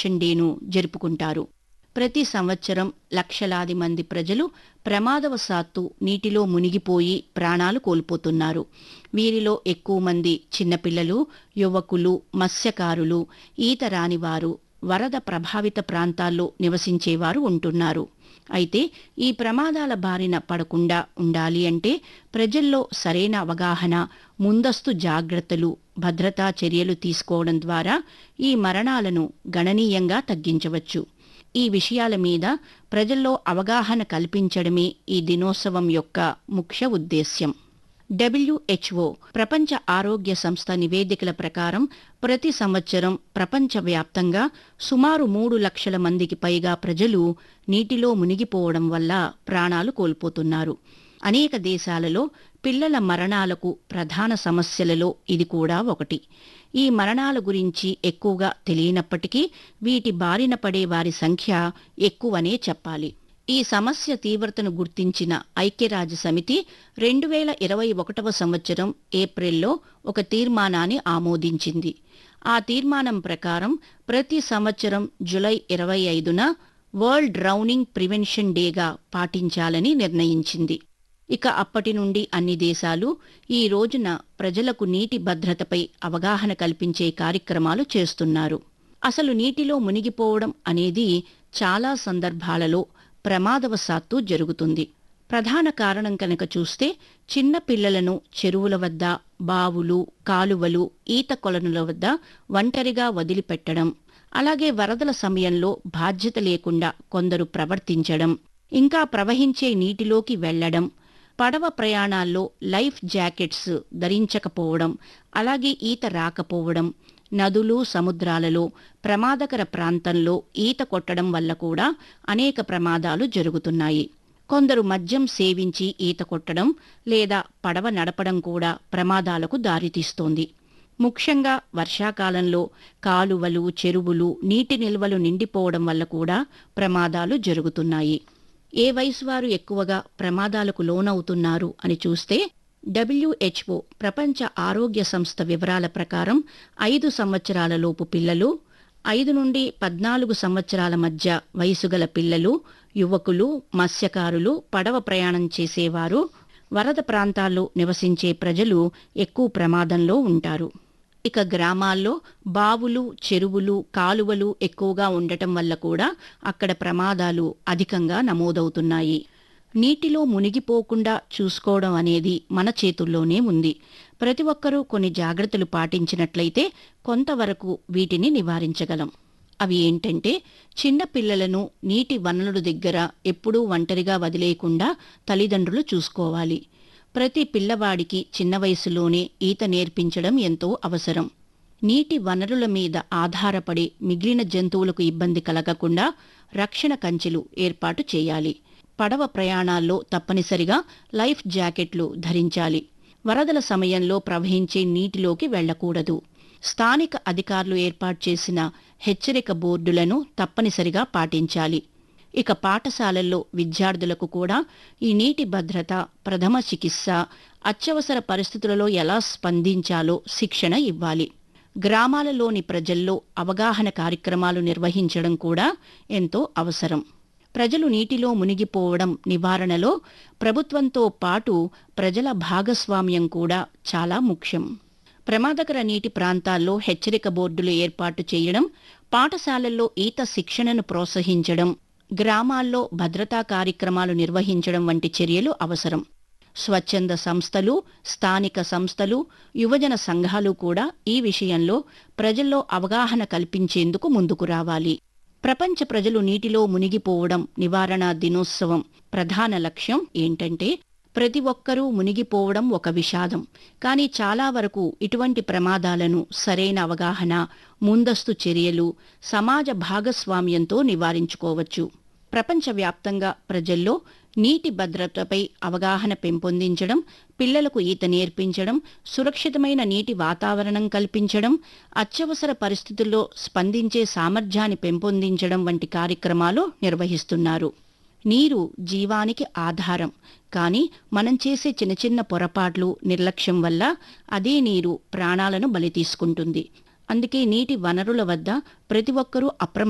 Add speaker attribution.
Speaker 1: prevention డేను జరుపుకుంటారు ప్రతి సంవత్సరం లక్షలాది మంది ప్రజలు ప్రమాదవశాత్తు నీటిలో మునిగిపోయి ప్రాణాలు కోల్పోతున్నారు వీరిలో ఎక్కువ మంది చిన్నపిల్లలు యువకులు మత్స్యకారులు ఈత రానివారు వరద ప్రభావిత ప్రాంతాల్లో నివసించేవారు ఉంటున్నారు అయితే ఈ ప్రమాదాల బారిన పడకుండా ఉండాలి అంటే ప్రజల్లో సరైన అవగాహన ముందస్తు జాగ్రత్తలు భద్రతా చర్యలు తీసుకోవడం ద్వారా ఈ మరణాలను గణనీయంగా తగ్గించవచ్చు ఈ విషయాల మీద ప్రజల్లో అవగాహన కల్పించడమే ఈ దినోత్సవం యొక్క ముఖ్య ఉద్దేశ్యం డబ్ల్యూహెచ్ఓ ప్రపంచ ఆరోగ్య సంస్థ నివేదికల ప్రకారం ప్రతి సంవత్సరం ప్రపంచవ్యాప్తంగా సుమారు మూడు లక్షల మందికి పైగా ప్రజలు నీటిలో మునిగిపోవడం వల్ల ప్రాణాలు కోల్పోతున్నారు అనేక దేశాలలో పిల్లల మరణాలకు ప్రధాన సమస్యలలో ఇది కూడా ఒకటి ఈ మరణాల గురించి ఎక్కువగా తెలియనప్పటికీ వీటి బారిన పడే వారి సంఖ్య ఎక్కువనే చెప్పాలి ఈ సమస్య తీవ్రతను గుర్తించిన ఐక్యరాజ్య సమితి రెండు వేల ఇరవై ఒకటవ సంవత్సరం ఏప్రిల్లో ఒక తీర్మానాన్ని ఆమోదించింది ఆ తీర్మానం ప్రకారం ప్రతి సంవత్సరం జులై ఇరవై ఐదున వరల్డ్ డ్రౌనింగ్ ప్రివెన్షన్ డేగా పాటించాలని నిర్ణయించింది ఇక అప్పటి నుండి అన్ని దేశాలు ఈ రోజున ప్రజలకు నీటి భద్రతపై అవగాహన కల్పించే కార్యక్రమాలు చేస్తున్నారు అసలు నీటిలో మునిగిపోవడం అనేది చాలా సందర్భాలలో ప్రమాదవశాత్తు జరుగుతుంది ప్రధాన కారణం కనుక చూస్తే చిన్న పిల్లలను చెరువుల వద్ద బావులు కాలువలు ఈత కొలనుల వద్ద ఒంటరిగా వదిలిపెట్టడం అలాగే వరదల సమయంలో బాధ్యత లేకుండా కొందరు ప్రవర్తించడం ఇంకా ప్రవహించే నీటిలోకి వెళ్లడం పడవ ప్రయాణాల్లో లైఫ్ జాకెట్స్ ధరించకపోవడం అలాగే ఈత రాకపోవడం నదులు సముద్రాలలో ప్రమాదకర ప్రాంతంలో ఈత కొట్టడం వల్ల కూడా అనేక ప్రమాదాలు జరుగుతున్నాయి కొందరు మద్యం సేవించి ఈత కొట్టడం లేదా పడవ నడపడం కూడా ప్రమాదాలకు దారితీస్తోంది ముఖ్యంగా వర్షాకాలంలో కాలువలు చెరువులు నీటి నిల్వలు నిండిపోవడం వల్ల కూడా ప్రమాదాలు జరుగుతున్నాయి ఏ వయసు వారు ఎక్కువగా ప్రమాదాలకు లోనవుతున్నారు అని చూస్తే డబ్ల్యూహెచ్ఓ ప్రపంచ ఆరోగ్య సంస్థ వివరాల ప్రకారం ఐదు సంవత్సరాల లోపు పిల్లలు ఐదు నుండి పద్నాలుగు సంవత్సరాల మధ్య వయసుగల పిల్లలు యువకులు మత్స్యకారులు పడవ ప్రయాణం చేసేవారు వరద ప్రాంతాల్లో నివసించే ప్రజలు ఎక్కువ ప్రమాదంలో ఉంటారు ఇక గ్రామాల్లో బావులు చెరువులు కాలువలు ఎక్కువగా ఉండటం వల్ల కూడా అక్కడ ప్రమాదాలు అధికంగా నమోదవుతున్నాయి నీటిలో మునిగిపోకుండా చూసుకోవడం అనేది మన చేతుల్లోనే ఉంది ప్రతి ఒక్కరూ కొన్ని జాగ్రత్తలు పాటించినట్లయితే కొంతవరకు వీటిని నివారించగలం అవి ఏంటంటే చిన్న పిల్లలను నీటి వనరుల దగ్గర ఎప్పుడూ ఒంటరిగా వదిలేయకుండా తల్లిదండ్రులు చూసుకోవాలి ప్రతి పిల్లవాడికి చిన్న వయసులోనే ఈత నేర్పించడం ఎంతో అవసరం నీటి వనరుల మీద ఆధారపడి మిగిలిన జంతువులకు ఇబ్బంది కలగకుండా రక్షణ కంచెలు ఏర్పాటు చేయాలి పడవ ప్రయాణాల్లో తప్పనిసరిగా లైఫ్ జాకెట్లు ధరించాలి వరదల సమయంలో ప్రవహించే నీటిలోకి వెళ్లకూడదు స్థానిక అధికారులు ఏర్పాటు చేసిన హెచ్చరిక బోర్డులను తప్పనిసరిగా పాటించాలి ఇక పాఠశాలల్లో విద్యార్థులకు కూడా ఈ నీటి భద్రత ప్రథమ చికిత్స అత్యవసర పరిస్థితులలో ఎలా స్పందించాలో శిక్షణ ఇవ్వాలి గ్రామాలలోని ప్రజల్లో అవగాహన కార్యక్రమాలు నిర్వహించడం కూడా ఎంతో అవసరం ప్రజలు నీటిలో మునిగిపోవడం నివారణలో ప్రభుత్వంతో పాటు ప్రజల భాగస్వామ్యం కూడా చాలా ముఖ్యం ప్రమాదకర నీటి ప్రాంతాల్లో హెచ్చరిక బోర్డులు ఏర్పాటు చేయడం పాఠశాలల్లో ఈత శిక్షణను ప్రోత్సహించడం గ్రామాల్లో భద్రతా కార్యక్రమాలు నిర్వహించడం వంటి చర్యలు అవసరం స్వచ్ఛంద సంస్థలు స్థానిక సంస్థలు యువజన సంఘాలు కూడా ఈ విషయంలో ప్రజల్లో అవగాహన కల్పించేందుకు ముందుకు రావాలి ప్రపంచ ప్రజలు నీటిలో మునిగిపోవడం నివారణ దినోత్సవం ప్రధాన లక్ష్యం ఏంటంటే ప్రతి ఒక్కరూ మునిగిపోవడం ఒక విషాదం కానీ చాలా వరకు ఇటువంటి ప్రమాదాలను సరైన అవగాహన ముందస్తు చర్యలు సమాజ భాగస్వామ్యంతో నివారించుకోవచ్చు ప్రపంచవ్యాప్తంగా ప్రజల్లో నీటి భద్రతపై అవగాహన పెంపొందించడం పిల్లలకు ఈత నేర్పించడం సురక్షితమైన నీటి వాతావరణం కల్పించడం అత్యవసర పరిస్థితుల్లో స్పందించే సామర్థ్యాన్ని పెంపొందించడం వంటి కార్యక్రమాలు నిర్వహిస్తున్నారు నీరు జీవానికి ఆధారం కానీ మనం చేసే చిన్న చిన్న పొరపాట్లు నిర్లక్ష్యం వల్ల అదే నీరు ప్రాణాలను బలి తీసుకుంటుంది అందుకే నీటి వనరుల వద్ద ప్రతి ఒక్కరూ అప్రమ